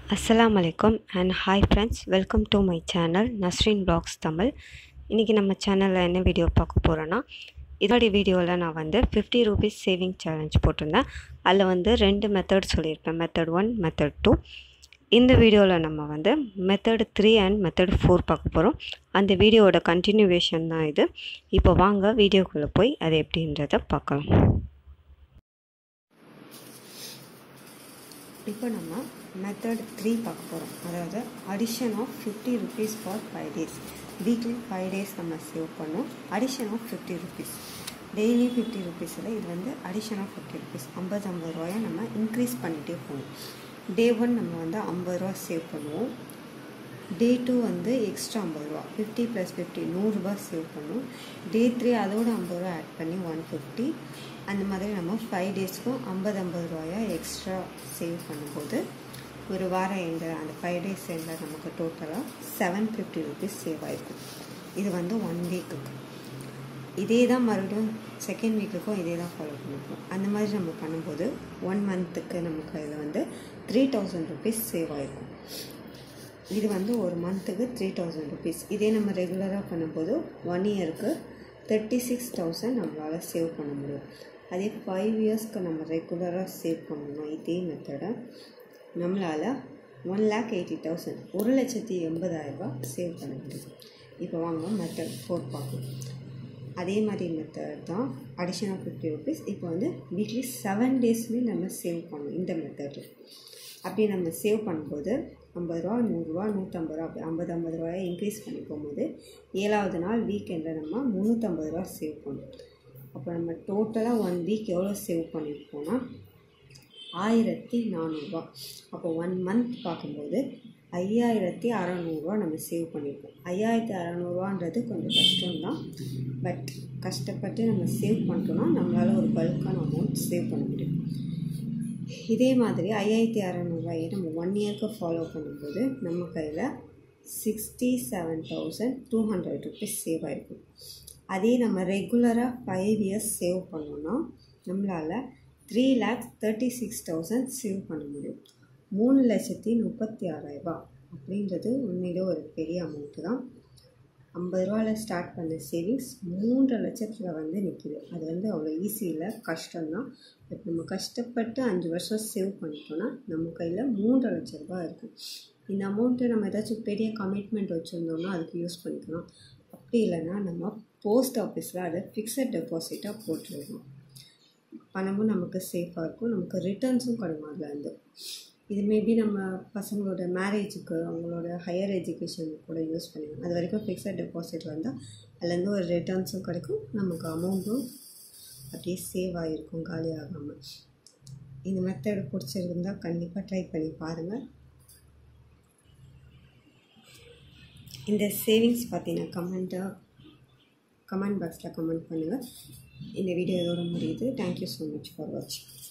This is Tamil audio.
அஸ்ஸலாமு அலைக்கும் and hi friends welcome to my channel Nasreen blogs Tamil இன்றைக்கி நம்ம சேனலில் என்ன வீடியோ பார்க்க போகிறோன்னா இதோடைய வீடியோவில் நான் வந்து ஃபிஃப்டி ருபீஸ் சேவிங் சேலஞ்ச் போட்டிருந்தேன் அதில் வந்து ரெண்டு மெத்தட் சொல்லியிருப்பேன் மெத்தட் ஒன் மெத்தட் டூ இந்த வீடியோவில் நம்ம வந்து method three and method four பார்க்க போகிறோம் அந்த வீடியோவோட கண்டினியூவேஷன் தான் இது இப்போ வாங்க வீடியோக்குள்ளே போய் அது எப்படின்றத பார்க்கலாம் இப்போ நம்ம மெத்தட் த்ரீ பார்க்க போகிறோம் அதாவது addition of fifty rupees for five days weekly five days நம்ம சேவ் பண்ணோம் addition of fifty rupees daily fifty ருபீஸில் இது வந்து அடிஷன் ஆஃப் ஃபிஃப்டி ருபீஸ் ஐம்பது ஐம்பது ரூபாயை நம்ம இன்க்ரீஸ் பண்ணிகிட்டே போகணும் டே ஒன் நம்ம வந்து ஐம்பது ரூபா சேவ் பண்ணுவோம் டே டூ வந்து எக்ஸ்ட்ரா ஐம்பது ரூபா ஃபிஃப்டி ப்ளஸ் ஃபிஃப்டி நூறுரூபா சேவ் பண்ணுவோம் டே த்ரீ அதோட ஐம்பது ரூபா ஆட் பண்ணி ஒன் ஃபிஃப்டி அந்த மாதிரி நம்ம ஃபைவ் டேஸ்க்கும் ஐம்பது ஐம்பது ரூபாயா எக்ஸ்ட்ரா சேவ் பண்ணும்போது ஒரு வாரம் எந்த அந்த ஃபைவ் டேஸ் எந்த நமக்கு டோட்டலாக செவன் ஃபிஃப்டி ருபீஸ் சேவ் ஆகிருக்கும் இது வந்து ஒன் வீக்குக்கு இதே தான் மறுபடியும் செகண்ட் வீக்குக்கும் இதே தான் ஃபாலோ பண்ணிப்போம் அந்த மாதிரி நம்ம பண்ணும்போது ஒன் மந்த்துக்கு நமக்கு இதில் வந்து த்ரீ தௌசண்ட் ருபீஸ் சேவ் ஆகிருக்கும் இது வந்து ஒரு மந்த்துக்கு த்ரீ தௌசண்ட் ருபீஸ் இதே நம்ம ரெகுலராக பண்ணும்போது ஒன் இயருக்கு தேர்ட்டி சிக்ஸ் தௌசண்ட் நம்மளால் சேவ் பண்ண முடியும் அதே ஃபைவ் இயர்ஸ்க்கு நம்ம ரெகுலராக சேவ் பண்ணணும் இதே மெத்தடை நம்மளால் ஒன் லேக் எயிட்டி தௌசண்ட் ஒரு லட்சத்தி எண்பதாயிரரூபா சேவ் பண்ண முடியும் இப்போ வாங்க மெத்தட் ஃபோர் பார்க்கலாம் அதே மாதிரி மெத்தட் தான் அடிஷனல் ஃபிஃப்டி ருபீஸ் இப்போ வந்து வீக்லி செவன் டேஸ்மே நம்ம சேவ் பண்ணணும் இந்த மெத்தடில் அப்படி நம்ம சேவ் பண்ணும்போது ஐம்பது ரூபா நூறுரூவா நூற்றம்பது ரூபா அப்படி ஐம்பது ஐம்பது ரூபாயை இன்க்ரீஸ் பண்ணி போகும்போது ஏழாவது நாள் வீக்கெண்டில் நம்ம முந்நூற்றம்பது ரூபா சேவ் பண்ணணும் அப்போ நம்ம டோட்டலாக ஒன் வீக் எவ்வளோ சேவ் பண்ணியிருப்போம்னா ஆயிரத்தி நானூறுரூவா அப்போ ஒன் மந்த் பார்க்கும்போது ஐயாயிரத்தி அறநூறுவா நம்ம சேவ் பண்ணியிருப்போம் ஐயாயிரத்தி அறநூறுவான்றது கொஞ்சம் கஷ்டம்தான் பட் கஷ்டப்பட்டு நம்ம சேவ் பண்ணிட்டோம்னா நம்மளால் ஒரு பல்கான அமௌண்ட் சேவ் பண்ண முடியும் இதே மாதிரி ஐயாயிரத்தி அறநூறுவாயை நம்ம ஒன் இயர்க்கு ஃபாலோ பண்ணும்போது நம்ம கையில் sixty seven thousand two hundred rupees save ஆகிருக்கும் அதே நம்ம ரெகுலராக ஃபைவ் இயர்ஸ் சேவ் பண்ணோன்னா நம்மளால் three lakhs thirty six thousand save பண்ண முடியும் மூணு லட்சத்தி முப்பத்தி ஆறாயிரரூபா அப்படின்றது உண்மையிலே ஒரு பெரிய அமௌண்ட்டு தான் ஐம்பது ரூபாவில் ஸ்டார்ட் பண்ண சேவிங்ஸ் மூன்றரை லட்சத்தில் வந்து நிற்கிது அது வந்து அவ்வளோ ஈஸி இல்லை கஷ்டம்தான் பட் நம்ம கஷ்டப்பட்டு அஞ்சு வருஷம் சேவ் பண்ணிட்டோன்னா நம்ம கையில் மூன்றரை லட்ச ரூபா இருக்குது இந்த அமௌண்ட்டை நம்ம ஏதாச்சும் பெரிய கமிட்மெண்ட் வச்சுருந்தோம்னா அதுக்கு யூஸ் பண்ணிக்கலாம் அப்படி இல்லைன்னா நம்ம போஸ்ட் ஆஃபீஸில் அதை ஃபிக்ஸட் டெபாசிட்டாக போட்டுருக்கோம் பணமும் நமக்கு சேஃபாக இருக்கும் நமக்கு ரிட்டர்ன்ஸும் கிடைக்கும் அதுலேருந்து இது மேபி நம்ம பசங்களோட மேரேஜுக்கு அவங்களோட ஹையர் எஜுகேஷனுக்கு கூட யூஸ் பண்ணிக்கலாம் அது வரைக்கும் ஃபிக்ஸட் டெபாசிட் வந்தால் அதுலேருந்து ஒரு ரிட்டர்ன்ஸும் கிடைக்கும் நமக்கு அமௌண்ட்டும் அப்படியே சேவ் ஆகிருக்கும் காலி ஆகாமல் இந்த மெத்தட் பிடிச்சிருந்தால் கண்டிப்பாக ட்ரை பண்ணி பாருங்கள் இந்த சேவிங்ஸ் பார்த்தீங்கன்னா கமெண்ட்டாக கமெண்ட் பாக்ஸில் கமெண்ட் பண்ணுங்கள் இந்த வீடியோ இதோட முடியுது தேங்க்யூ ஸோ மச் ஃபார் வாட்சிங்